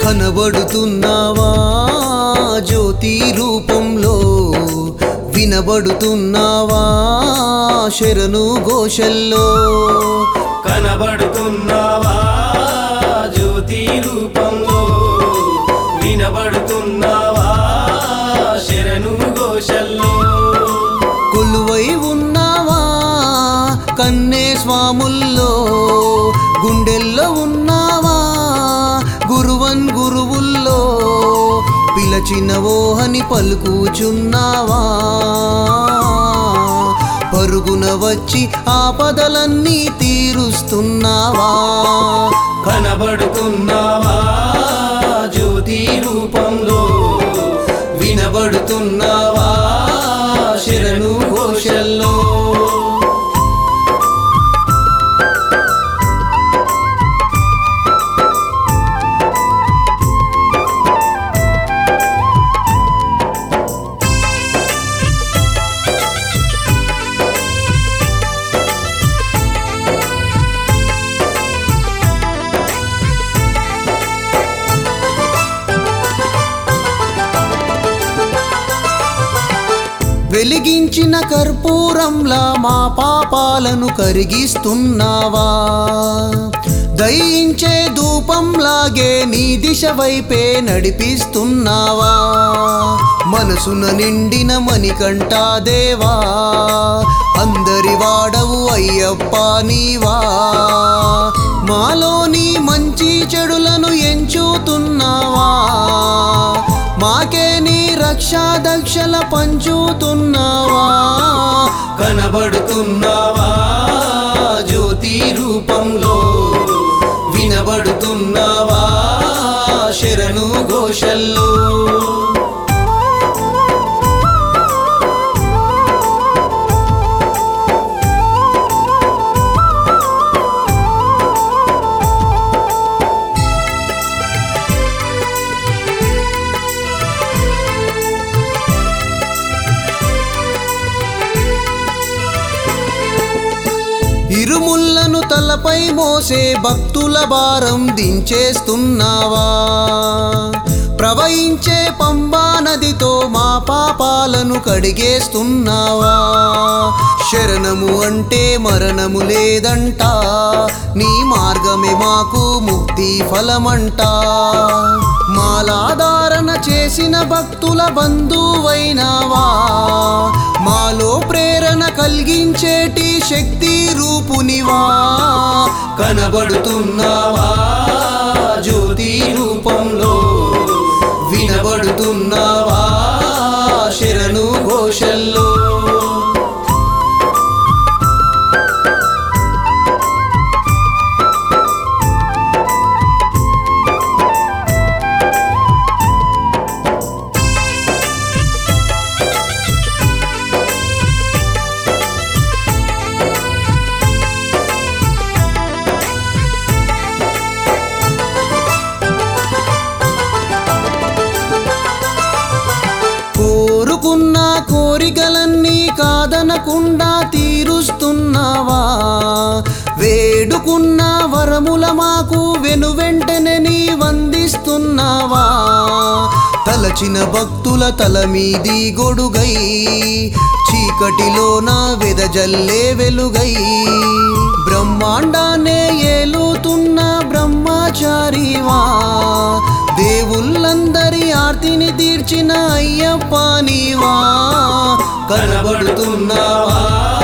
కనబడుతున్నావా జ్యోతి రూపంలో వినబడుతున్నావా శరణు ఘోషల్లో కనబడుతున్నావా జ్యోతి రూపంలో వినబడుతున్నావా శరణు ఘోషల్లో కొలువై ఉన్నావా కన్నే స్వాముల్లో గుండెల్లో ఉన్నావా గురువన్ గురువుల్లో పిలచినవో అని పలుకుచున్నావా పరుగున వచ్చి ఆపదలన్నీ తీరుస్తున్నావా కనబడుతున్నావా జ్యోతి రూపంలో వినబడుతున్నావా శరణు ఘోషల్లో వెలిగించిన కర్పూరంలా మా పాపాలను కరిగిస్తున్నావా దయించే ధూపంలాగే నీ దిశ వైపే నడిపిస్తున్నావా మనసున నిండిన మణికంఠా దేవా అందరి వాడవు అయ్యప్ప నీవా మాలోని మంచి చెడులను ఎంచుతున్నావా మాకే నీ రక్షా దక్షల పంచుతున్నావా కనబడుతున్నావా జ్యోతి రూపంలో వినబడుతున్నావా శరణు ఘోషల్లో ఇరుముళ్ళను తలపై మోసే భక్తుల భారం దించేస్తున్నావా ప్రవహించే పంబా నదితో మా పాపాలను కడిగేస్తున్నావా శరణము అంటే మరణము లేదంట నీ మార్గమే మాకు ముక్తి ఫలమంట మాలాధారణ చేసిన భక్తుల బంధువైనావా మాలో ప్రేరణ కలిగించేటి శక్తి రూపునివా కనబడుతున్నావా జ్యోతి రూపంలో వినబడుతున్నావా శరణు ఘోషల్లో కోరుకున్న కోరికలన్నీ కాదనకుండా తీరుస్తున్నావా వేడుకున్న వరముల మాకు వెను వెంటనే నీ వందిస్తున్నావా తలచిన భక్తుల తల మీది గొడుగై చీకటిలోన వెదజల్లే వెలుగై బ్రహ్మాండాన్నే ఏలుతున్న బ్రహ్మచారివా దేవుళ్ళందరి ఆర్తిని తీర్చిన అయ్యప్ప నీవా కనబడుతున్నావా